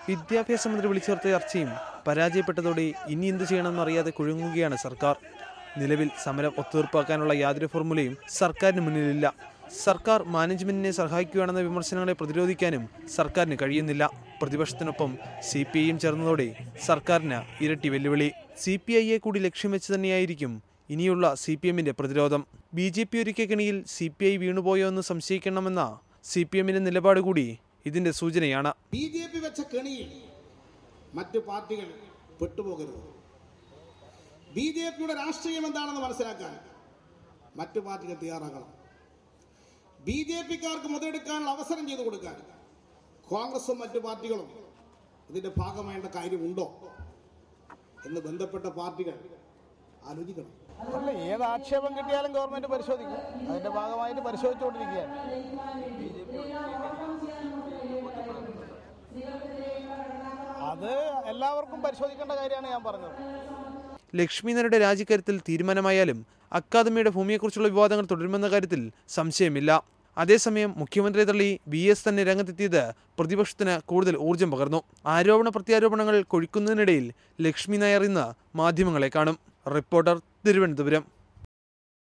വിദ്യാഭ്യാസ മന്ത്രി വിളിച്ചു ചേർത്ത ചർച്ചയും പരാജയപ്പെട്ടതോടെ ഇനി എന്ത് ചെയ്യണമെന്നറിയാതെ കുഴങ്ങുകയാണ് സർക്കാർ നിലവിൽ സമരം ഒത്തുതീർപ്പാക്കാനുള്ള യാതൊരു ഫോർമുലയും സർക്കാരിന് മുന്നിലില്ല സർക്കാർ മാനേജ്മെന്റിനെ സഹായിക്കുകയാണെന്ന വിമർശനങ്ങളെ പ്രതിരോധിക്കാനും സർക്കാരിന് കഴിയുന്നില്ല പ്രതിപക്ഷത്തിനൊപ്പം സി പി ഐയും ചേർന്നതോടെ സർക്കാരിന് ഇരട്ടി വെല്ലുവിളി സി പി ഐയെ കൂടി ലക്ഷ്യം വെച്ച് തന്നെയായിരിക്കും ഇനിയുള്ള സി പി എമ്മിന്റെ പ്രതിരോധം ബി ജെ പി ഒരുക്കിയ കെണിയിൽ സി പി ഐ വീണുപോയോ എന്ന് സംശയിക്കണമെന്ന സി പി എമ്മിന്റെ നിലപാട് കൂടി ഇതിന്റെ സൂചനയാണ് ബി ജെ പി വെച്ച കെണിയിൽ മറ്റു പാർട്ടികൾ പെട്ടുപോകരുത് ബി ജെ പിയുടെ രാഷ്ട്രീയം എന്താണെന്ന് മനസ്സിലാക്കാൻ മറ്റു പാർട്ടികൾ തയ്യാറാകണം ബി ജെ പിക്കാർക്ക് മുതലെടുക്കാനുള്ള അവസരം ചെയ്തു കൊടുക്കാൻ കോൺഗ്രസും മറ്റു പാർട്ടികളും ഇതിന്റെ ഭാഗമായേണ്ട കാര്യമുണ്ടോ എന്ന് ബന്ധപ്പെട്ട പാർട്ടികൾ ആലോചിക്കണം അല്ല ഏത് ആക്ഷേപം കിട്ടിയാലും ഗവൺമെന്റ് പരിശോധിക്കും അതിന്റെ ഭാഗമായിട്ട് പരിശോധിച്ചുകൊണ്ടിരിക്കുകയാണ് അത് എല്ലാവർക്കും പരിശോധിക്കേണ്ട കാര്യമാണ് ഞാൻ പറഞ്ഞത് ലക്ഷ്മിനാരുടെ രാജിക്കാര്യത്തിൽ തീരുമാനമായാലും അക്കാദമിയുടെ ഭൂമിയെക്കുറിച്ചുള്ള വിവാദങ്ങൾ തുടരുമെന്ന കാര്യത്തിൽ സംശയമില്ല അതേസമയം മുഖ്യമന്ത്രിയെ തള്ളി വി എസ് തന്നെ രംഗത്തെത്തിയത് പ്രതിപക്ഷത്തിന് കൂടുതൽ ഊർജം പകർന്നു ആരോപണ പ്രത്യാരോപണങ്ങൾ കൊഴിക്കുന്നതിനിടയിൽ ലക്ഷ്മി നായർ ഇന്ന് മാധ്യമങ്ങളെ കാണും റിപ്പോർട്ടർ തിരുവനന്തപുരം